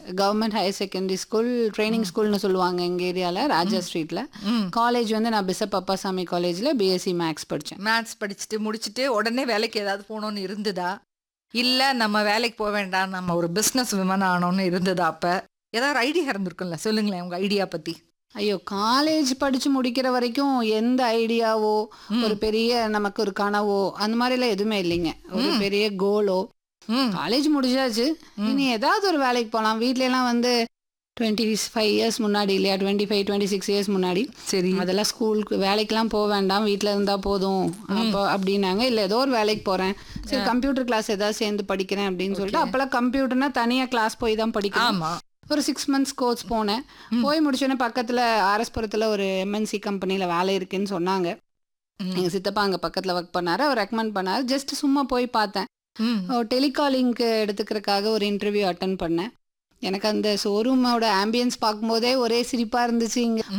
Government higher secondary school training ஸ்கூல்னு சொல்லுவாங்க எங்கள் ஏரியாவில் ராஜா ஸ்ட்ரீட்டில் காலேஜ் வந்து நான் பிசப் அப்பாசாமி காலேஜில் பிஎஸ்சி மேக்ஸ் படித்தேன் மேத்ஸ் படிச்சுட்டு முடிச்சுட்டு உடனே வேலைக்கு ஏதாவது போகணும்னு இருந்ததா இல்ல நம்ம வேலைக்கு போக வேண்டாம் நம்ம ஒரு பிசினஸ் விமன் ஆனோம்னு இருந்ததா அப்ப ஏதாவது ஐடியா இருந்திருக்கும்ல சொல்லுங்களேன் உங்க ஐடியா பத்தி ஐயோ காலேஜ் படிச்சு முடிக்கிற வரைக்கும் எந்த ஐடியாவோ ஒரு பெரிய நமக்கு ஒரு கனவோ அந்த மாதிரிலாம் எதுவுமே இல்லைங்க ஒரு பெரிய கோலோ ம் காலேஜ் முடிஞ்சாச்சு இனி ஏதாவது ஒரு வேலைக்கு போகலாம் வீட்ல எல்லாம் வந்து டுவெண்ட்டி ஃபைவ் இயர்ஸ் முன்னாடி இல்லையா twenty five twenty six years முன்னாடி சரி அதெல்லாம் ஸ்கூலுக்கு வேலைக்கெல்லாம் போக வேண்டாம் வீட்டில் இருந்தால் போதும் அப்போ அப்படின்னாங்க இல்லை ஏதோ ஒரு வேலைக்கு போகிறேன் சரி கம்ப்யூட்டர் கிளாஸ் ஏதாவது சேர்ந்து படிக்கிறேன் அப்படின்னு சொல்லிட்டு அப்போல்லாம் கம்ப்யூட்டர்னா தனியாக கிளாஸ் போய் தான் படிக்கணும் ஆமா ஒரு சிக்ஸ் மந்த்ஸ் கோர்ஸ் போனேன் போய் முடிச்சோடனே பக்கத்தில் ஆர்எஸ்புரத்தில் ஒரு எம்என்சி கம்பெனியில் வேலை இருக்குன்னு சொன்னாங்க ம். எங்கள் சித்தப்பா அங்கே பக்கத்தில் ஒர்க் பண்ணாரு அவர் ரெக்கமெண்ட் பண்ணாரு ஜஸ்ட் சும்மா போய் பார்த்தேன் ம் டெலிகாலிங்க்கு எடுத்துக்கிறதுக்காக ஒரு இன்டர்வியூ அட்டன் பண்ணேன் எனக்கு அந்த ஷோரூமோட ஆம்பியன்ஸ் பார்க்கும்போதே ஒரே சிரிப்பாக இருந்துச்சு இங்கே